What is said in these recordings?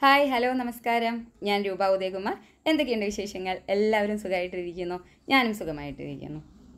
hi hello നമസ്കാരം ഞാൻ രൂപ ഉദയകുമാർ എന്തൊക്കെയുണ്ട് വിശേഷങ്ങൾ എല്ലാവരും സുഖമായിട്ടിരിക്കുന്നു ഞാനും സുഖമായിട്ടിരിക്കുന്നു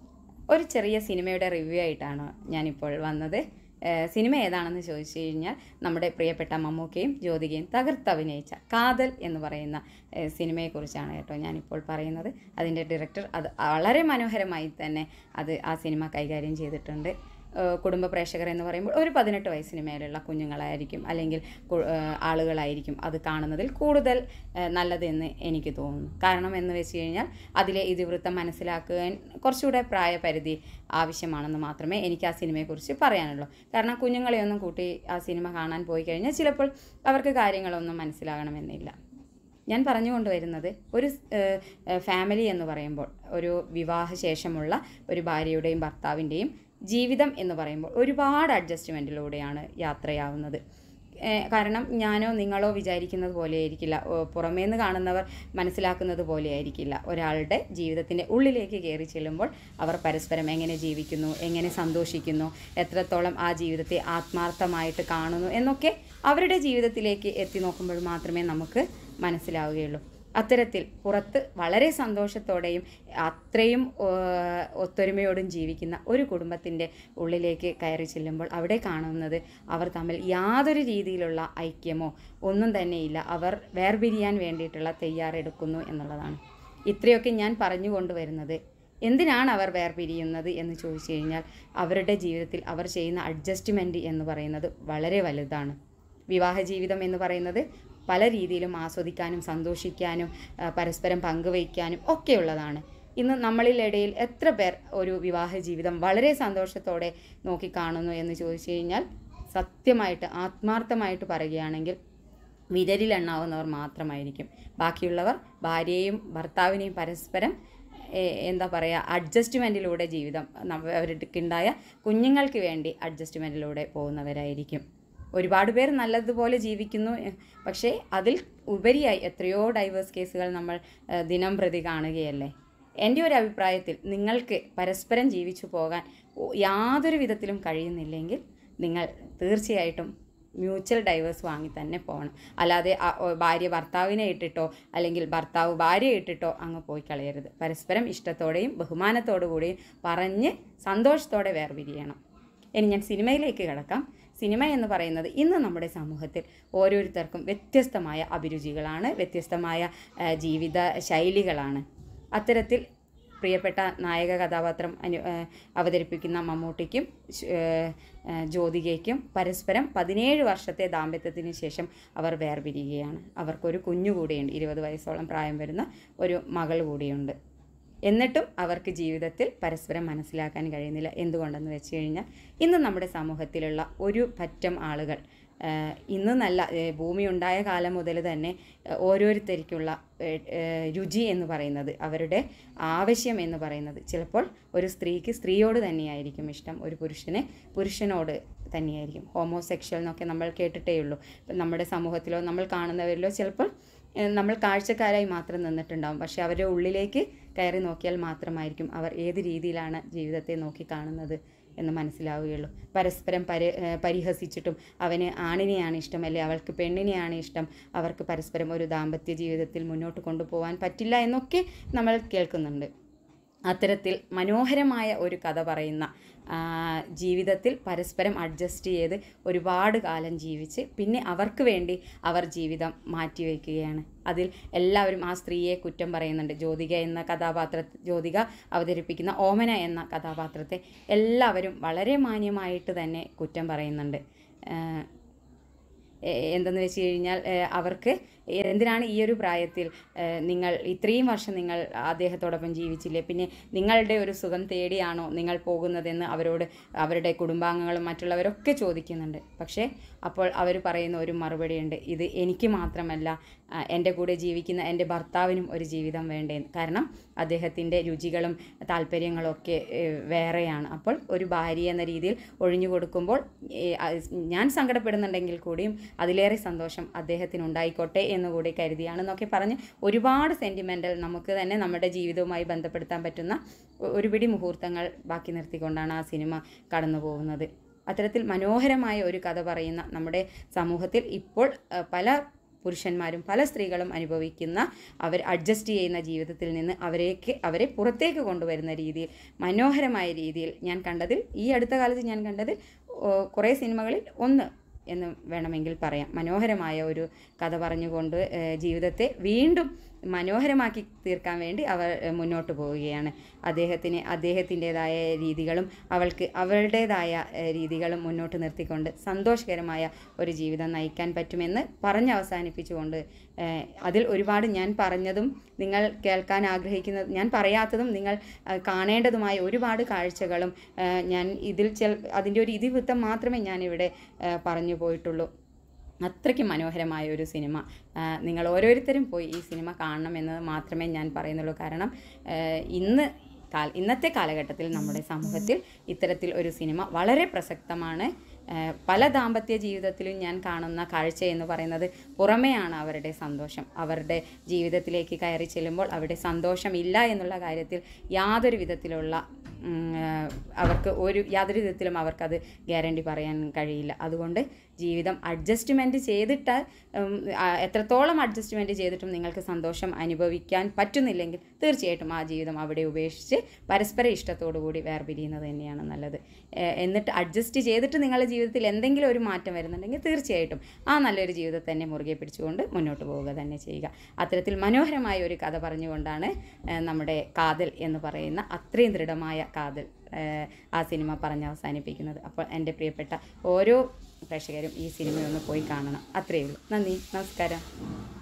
ഒരു ചെറിയ സിനിമയുടെ റിവ്യൂ ആയിട്ടാണ് ഞാനിപ്പോൾ വന്നത് ഏഹ് സിനിമ ഏതാണെന്ന് ചോദിച്ചു കഴിഞ്ഞാൽ നമ്മുടെ പ്രിയപ്പെട്ട മമ്മൂക്കയും ജ്യോതികയും തകർത്തഭിനയിച്ച കാതൽ എന്ന് പറയുന്ന ഏഹ് സിനിമയെക്കുറിച്ചാണ് കേട്ടോ ഞാനിപ്പോൾ പറയുന്നത് അതിൻ്റെ ഡയറക്ടർ അത് വളരെ മനോഹരമായി തന്നെ അത് ആ സിനിമ കൈകാര്യം ചെയ്തിട്ടുണ്ട് ഏഹ് കുടുംബ പ്രേക്ഷകർ എന്ന് പറയുമ്പോൾ ഒരു പതിനെട്ട് വയസ്സിന് മേലുള്ള കുഞ്ഞുങ്ങളായിരിക്കും അല്ലെങ്കിൽ കു- ഏഹ് ആളുകളായിരിക്കും അത് കാണുന്നതിൽ കൂടുതൽ ഏഹ് നല്ലതെന്ന് എനിക്ക് തോന്നുന്നു കാരണം എന്ന് വെച്ച് കഴിഞ്ഞാൽ അതിലെ ഇതിവൃത്തം മനസ്സിലാക്കുവാൻ കുറച്ചുകൂടെ പ്രായപരിധി ആവശ്യമാണെന്ന് മാത്രമേ എനിക്ക് ആ സിനിമയെക്കുറിച്ച് പറയാനുള്ളൂ കാരണം കുഞ്ഞുങ്ങളെയൊന്നും കൂട്ടി ആ സിനിമ കാണാൻ പോയി കഴിഞ്ഞാൽ ചിലപ്പോൾ അവർക്ക് കാര്യങ്ങളൊന്നും മനസ്സിലാകണമെന്നില്ല ഞാൻ പറഞ്ഞു കൊണ്ടുവരുന്നത് ഒരു ഏഹ്, ഏഹ്, ഫാമിലി എന്ന് പറയുമ്പോൾ ഒരു വിവാഹ ശേഷമുള്ള ഒരു ഭാര്യയുടെയും ഭർത്താവിൻ്റെയും ജീവിതം എന്ന് പറയുമ്പോൾ ഒരുപാട് അഡ്ജസ്റ്റ്മെൻറ്റിലൂടെയാണ് യാത്രയാവുന്നത് ഏഹ്, കാരണം ഞാനോ നിങ്ങളോ വിചാരിക്കുന്നത് പോലെ ആയിരിക്കില്ല ഓ, പുറമേന്ന് കാണുന്നവർ മനസ്സിലാക്കുന്നത് പോലെ ആയിരിക്കില്ല ഒരാളുടെ ജീവിതത്തിൻ്റെ ഉള്ളിലേക്ക് കയറി ചെല്ലുമ്പോൾ അവർ പരസ്പരം എങ്ങനെ ജീവിക്കുന്നു എങ്ങനെ സന്തോഷിക്കുന്നു എത്രത്തോളം ആ ജീവിതത്തെ ആത്മാർത്ഥമായിട്ട് കാണുന്നു എന്നൊക്കെ അവരുടെ ജീവിതത്തിലേക്ക് എത്തി നോക്കുമ്പോൾ മാത്രമേ നമുക്ക് മനസ്സിലാവുകയുള്ളൂ അത്തരത്തിൽ പുറത്ത് വളരെ സന്തോഷത്തോടെയും അത്രയും ഏഹ്, ഒത്തൊരുമയോടും ജീവിക്കുന്ന ഒരു കുടുംബത്തിൻ്റെ ഉള്ളിലേക്ക് കയറി ചെല്ലുമ്പോൾ അവിടെ കാണുന്നത് അവർ തമ്മിൽ യാതൊരു രീതിയിലുള്ള ഐക്യമോ ഒന്നും തന്നെയില്ല അവർ വേർപിരിയാൻ വേണ്ടിയിട്ടുള്ള തയ്യാറെടുക്കുന്നു എന്നുള്ളതാണ് ഇത്രയൊക്കെ ഞാൻ പറഞ്ഞു കൊണ്ടുവരുന്നത് എന്തിനാണ് അവർ വേർപിരിയുന്നത് എന്ന് ചോദിച്ചു കഴിഞ്ഞാൽ അവരുടെ ജീവിതത്തിൽ അവർ ചെയ്യുന്ന അഡ്ജസ്റ്റ്മെൻറ്റ് എന്ന് പറയുന്നത് വളരെ വലുതാണ് വിവാഹ ജീവിതം എന്ന് പറയുന്നത് പല രീതിയിലും ആസ്വദിക്കാനും സന്തോഷിക്കാനും ആ, പരസ്പരം പങ്കുവയ്ക്കാനും ഒക്കെയുള്ളതാണ് ഇന്ന് നമ്മളിലിടയിൽ എത്ര പേർ ഒരു വിവാഹ ജീവിതം വളരെ സന്തോഷത്തോടെ നോക്കിക്കാണുന്നു എന്ന് ചോദിച്ചു കഴിഞ്ഞാൽ സത്യമായിട്ട് ആത്മാർത്ഥമായിട്ട് പറയുകയാണെങ്കിൽ വിരലിലെണ്ണാവുന്നവർ മാത്രമായിരിക്കും ബാക്കിയുള്ളവർ ഭാര്യയെയും ഭർത്താവിനെയും പരസ്പരം ഏ- എന്താ പറയുക അഡ്ജസ്റ്റ്മെൻറ്റിലൂടെ ജീവിതം നമ്മ- അവർക്കുണ്ടായ കുഞ്ഞുങ്ങൾക്ക് വേണ്ടി അഡ്ജസ്റ്റ്മെൻറ്റിലൂടെ പോകുന്നവരായിരിക്കും ഒരുപാട് പേർ നല്ലതുപോലെ ജീവിക്കുന്നു എ- പക്ഷേ അതിൽ ഉപരിയായി എത്രയോ ഡൈവേഴ്സ് കേസുകൾ നമ്മൾ ഏ, ദിനം പ്രതി കാണുകയല്ലേ എൻ്റെ ഒരു അഭിപ്രായത്തിൽ നിങ്ങൾക്ക് പരസ്പരം ജീവിച്ചു പോകാൻ ഒ- യാതൊരു വിധത്തിലും കഴിയുന്നില്ലെങ്കിൽ നിങ്ങൾ തീർച്ചയായിട്ടും മ്യൂച്വൽ ഡൈവേഴ്സ് വാങ്ങി തന്നെ പോകണം അല്ലാതെ ആ- ഓ- ഭാര്യ ഭർത്താവിനെ ഇട്ടിട്ടോ അല്ലെങ്കിൽ ഭർത്താവ് ഭാര്യയെ ഇട്ടിട്ടോ അങ്ങ് പോയി കളയരുത് പരസ്പരം ഇഷ്ടത്തോടെയും ബഹുമാനത്തോടു കൂടിയും പറഞ്ഞ് സന്തോഷത്തോടെ വേർപിരിയണം ഇനി ഞാൻ സിനിമയിലേക്ക് കിടക്കാം സിനിമ എന്ന് പറയുന്നത് ഇന്ന് നമ്മുടെ സമൂഹത്തിൽ ഓരോരുത്തർക്കും വ്യത്യസ്തമായ അഭിരുചികളാണ് വ്യത്യസ്തമായ ആ, ജീവിത ശൈലികളാണ് അത്തരത്തിൽ പ്രിയപ്പെട്ട നായക കഥാപാത്രം അനു ആ, അവതരിപ്പിക്കുന്ന മമ്മൂട്ടിക്കും ശ്- ആ, ആ, ജ്യോതികയ്ക്കും പരസ്പരം പതിനേഴ് വർഷത്തെ ദാമ്പത്യത്തിന് ശേഷം അവർ വേർപിരിയുകയാണ് അവർക്കൊരു കുഞ്ഞു കൂടിയുണ്ട് ഇരുപത് വയസ്സോളം പ്രായം വരുന്ന ഒരു മകൾ കൂടിയുണ്ട് എന്നിട്ടും അവർക്ക് ജീവിതത്തിൽ പരസ്പരം മനസ്സിലാക്കാൻ കഴിയുന്നില്ല എന്തുകൊണ്ടെന്ന് വെച്ച് കഴിഞ്ഞാൽ ഇന്ന് നമ്മുടെ സമൂഹത്തിലുള്ള ഒരു പറ്റം ആളുകൾ ആഹ് ഇന്ന് നല്ല ഏഹ് ഭൂമി ഉണ്ടായ കാലം മുതൽ തന്നെ ഏഹ് ഓരോരുത്തർക്കുള്ള ഏഹ് ഏഹ് രുചി എന്ന് പറയുന്നത് അവരുടെ ആവശ്യം എന്ന് പറയുന്നത് ചിലപ്പോൾ ഒരു സ്ത്രീക്ക് സ്ത്രീയോട് തന്നെയായിരിക്കും ഇഷ്ടം ഒരു പുരുഷന് പുരുഷനോട് തന്നെയായിരിക്കും ഹോമോസെക്ഷൽ എന്നൊക്കെ നമ്മൾ കേട്ടിട്ടേ ഉള്ളൂ ഇപ്പം നമ്മുടെ സമൂഹത്തിലോ നമ്മൾ കാണുന്നവരിലോ ചിലപ്പോൾ ഏഹ് നമ്മൾ കാഴ്ചക്കാരായി മാത്രം നിന്നിട്ടുണ്ടാവും പക്ഷെ അവരുടെ ഉള്ളിലേക്ക് കയറി നോക്കിയാൽ മാത്രമായിരിക്കും അവർ ഏത് രീതിയിലാണ് ജീവിതത്തെ നോക്കി കാണുന്നത് എന്ന് മനസ്സിലാവുകയുള്ളൂ പരസ്പരം പരി ഏഹ് പരിഹസിച്ചിട്ടും അവന് ആണിനെയാണ് ഇഷ്ടം അല്ലെ അവൾക്ക് പെണ്ണിനെയാണ് ഇഷ്ടം അവർക്ക് പരസ്പരം ഒരു ദാമ്പത്യ ജീവിതത്തിൽ മുന്നോട്ട് കൊണ്ടുപോകാൻ പറ്റില്ല എന്നൊക്കെ നമ്മൾ കേൾക്കുന്നുണ്ട് അത്തരത്തിൽ മനോഹരമായ ഒരു കഥ പറയുന്ന ആ, ജീവിതത്തിൽ പരസ്പരം അഡ്ജസ്റ്റ് ചെയ്ത് ഒരുപാട് കാലം ജീവിച്ച് പിന്നെ അവർക്ക് വേണ്ടി അവർ ജീവിതം മാറ്റിവെക്കുകയാണ് അതിൽ എല്ലാവരും ആ സ്ത്രീയെ കുറ്റം പറയുന്നുണ്ട് ജ്യോതിക എന്ന കഥാപാത്ര ജ്യോതിക അവതരിപ്പിക്കുന്ന ഓമന എന്ന കഥാപാത്രത്തെ എല്ലാവരും വളരെ മാന്യമായിട്ട് തന്നെ കുറ്റം പറയുന്നുണ്ട് ആ, എ- എന്തെന്ന് വെച്ച് കഴിഞ്ഞാൽ ഏഹ് അവർക്ക് എന്തിനാണ് ഈ ഒരു പ്രായത്തിൽ ഏഹ് നിങ്ങൾ ഇത്രയും വർഷം നിങ്ങൾ അദ്ദേഹത്തോടൊപ്പം ജീവിച്ചില്ലേ പിന്നെ നിങ്ങളുടെ ഒരു സുഖം തേടിയാണോ നിങ്ങൾ പോകുന്നതെന്ന് അവരോട് അവരുടെ കുടുംബാംഗങ്ങളും മറ്റുള്ളവരൊക്കെ ചോദിക്കുന്നുണ്ട് പക്ഷേ അപ്പോൾ അവർ പറയുന്ന ഒരു മറുപടിയുണ്ട് ഇത് എനിക്ക് മാത്രമല്ല ആ, എൻ്റെ കൂടെ ജീവിക്കുന്ന എൻ്റെ ഭർത്താവിനും ഒരു ജീവിതം വേണ്ടേ കാരണം അദ്ദേഹത്തിൻ്റെ രുചികളും താല്പര്യങ്ങളും ഒക്കെ ഏഹ്, വേറെയാണ് അപ്പോൾ ഒരു ഭാര്യ എന്ന രീതിയിൽ ഒഴിഞ്ഞു കൊടുക്കുമ്പോൾ ഏഹ്, അത് ഞാൻ സങ്കടപ്പെടുന്നുണ്ടെങ്കിൽ കൂടിയും അതിലേറെ സന്തോഷം അദ്ദേഹത്തിന് ഉണ്ടായിക്കോട്ടെ എന്നുകൂടി കരുതിയാണെന്നൊക്കെ പറഞ്ഞ് ഒരുപാട് സെൻറ്റിമെൻ്റൽ നമുക്ക് തന്നെ നമ്മുടെ ജീവിതവുമായി ബന്ധപ്പെടുത്താൻ പറ്റുന്ന ഒ- ഒരു പിടി മുഹൂർത്തങ്ങൾ ബാക്കി നിർത്തിക്കൊണ്ടാണ് ആ സിനിമ കടന്നു പോകുന്നത് അത്തരത്തിൽ മനോഹരമായ ഒരു കഥ പറയുന്ന നമ്മുടെ സമൂഹത്തിൽ ഇപ്പോൾ അഹ്, പല പുരുഷന്മാരും പല സ്ത്രീകളും അനുഭവിക്കുന്ന അവർ അഡ്ജസ്റ്റ് ചെയ്യുന്ന ജീവിതത്തിൽ നിന്ന് അവരേക്ക് അവരെ പുറത്തേക്ക് കൊണ്ടുവരുന്ന രീതിയിൽ മനോഹരമായ രീതിയിൽ ഞാൻ കണ്ടതിൽ ഈ അടുത്ത കാലത്ത് ഞാൻ കണ്ടതിൽ ഓ, കുറേ സിനിമകളിൽ ഒന്ന് എന്ന് വേണമെങ്കിൽ പറയാം മനോഹരമായ ഒരു കഥ പറഞ്ഞുകൊണ്ട് ഏഹ്, ജീവിതത്തെ വീണ്ടും മനോഹരമാക്കി തീർക്കാൻ വേണ്ടി അവർ ഏഹ്, മുന്നോട്ട് പോവുകയാണ് അദ്ദേഹത്തിന് അദ്ദേഹത്തിൻ്റെതായ രീതികളും അവൾക്ക് അവളുടേതായ ഏഹ്, രീതികളും മുന്നോട്ട് നിർത്തിക്കൊണ്ട് സന്തോഷകരമായ ഒരു ജീവിതം നയിക്കാൻ പറ്റുമെന്ന് പറഞ്ഞ് അവസാനിപ്പിച്ചുകൊണ്ട് ഏഹ്, അതിൽ ഒരുപാട് ഞാൻ പറഞ്ഞതും നിങ്ങൾ കേൾക്കാൻ ആഗ്രഹിക്കുന്നത് ഞാൻ പറയാത്തതും നിങ്ങൾ ഏഹ്, കാണേണ്ടതുമായ ഒരുപാട് കാഴ്ചകളും ഏഹ്, ഞാൻ ഇതിൽ ചെൽ അതിൻ്റെ ഒരു ഇതിവൃത്തം മാത്രമേ ഞാനിവിടെ ഏഹ്, പറഞ്ഞു പോയിട്ടുള്ളൂ അത്രയ്ക്ക് മനോഹരമായ ഒരു സിനിമ ആ, നിങ്ങൾ ഓരോരുത്തരും പോയി ഈ സിനിമ കാണണം എന്ന് മാത്രമേ ഞാൻ പറയുന്നുള്ളൂ കാരണം ആ, ഇന്ന് കാല ഇന്നത്തെ കാലഘട്ടത്തിൽ നമ്മുടെ സമൂഹത്തിൽ ഇത്തരത്തിൽ ഒരു സിനിമ വളരെ പ്രസക്തമാണ് ആ, പല ദാമ്പത്യ ജീവിതത്തിലും ഞാൻ കാണുന്ന കാഴ്ച എന്ന് പറയുന്നത് പുറമെയാണ് അവരുടെ സന്തോഷം അവരുടെ ജീവിതത്തിലേക്ക് കയറി ചെല്ലുമ്പോൾ അവിടെ സന്തോഷമില്ല എന്നുള്ള കാര്യത്തിൽ യാതൊരു വിധത്തിലുള്ള ഉം, ആ, അവർക്ക് ഒരു യാതൊരു വിധത്തിലും അവർക്കത് ഗ്യാരണ്ടി പറയാൻ കഴിയില്ല അതുകൊണ്ട് ജീവിതം അഡ്ജസ്റ്റ്മെൻറ്റ് ചെയ്തിട്ട് ഉം, ആ, എത്രത്തോളം അഡ്ജസ്റ്റ്മെൻറ്റ് ചെയ്തിട്ടും നിങ്ങൾക്ക് സന്തോഷം അനുഭവിക്കാൻ പറ്റുന്നില്ലെങ്കിൽ തീർച്ചയായിട്ടും ആ ജീവിതം അവിടെ ഉപേക്ഷിച്ച് പരസ്പര ഇഷ്ടത്തോടു കൂടി വേർപിരിയുന്നത് തന്നെയാണ് നല്ലത് ഏ, എന്നിട്ട് അഡ്ജസ്റ്റ് ചെയ്തിട്ട് നിങ്ങളുടെ ജീവിതത്തിൽ എന്തെങ്കിലും ഒരു മാറ്റം വരുന്നുണ്ടെങ്കിൽ തീർച്ചയായിട്ടും ആ നല്ലൊരു ജീവിതത്തെ തന്നെ മുറുകെ പിടിച്ചുകൊണ്ട് മുന്നോട്ട് പോവുക തന്നെ ചെയ്യുക അത്തരത്തിൽ മനോഹരമായ ഒരു കഥ പറഞ്ഞുകൊണ്ടാണ് ഏ, നമ്മുടെ കാതൽ എന്ന് പറയുന്ന അത്രയും ദൃഢമായ കാതൽ ഏ, ആ സിനിമ പറഞ്ഞ് അവസാനിപ്പിക്കുന്നത് അപ്പോൾ എൻ്റെ പ്രിയപ്പെട്ട ഓരോ പ്രേക്ഷകരും ഈ സിനിമയൊന്ന് പോയി കാണണം അത്രയേ ഉള്ളൂ നന്ദി നമസ്കാരം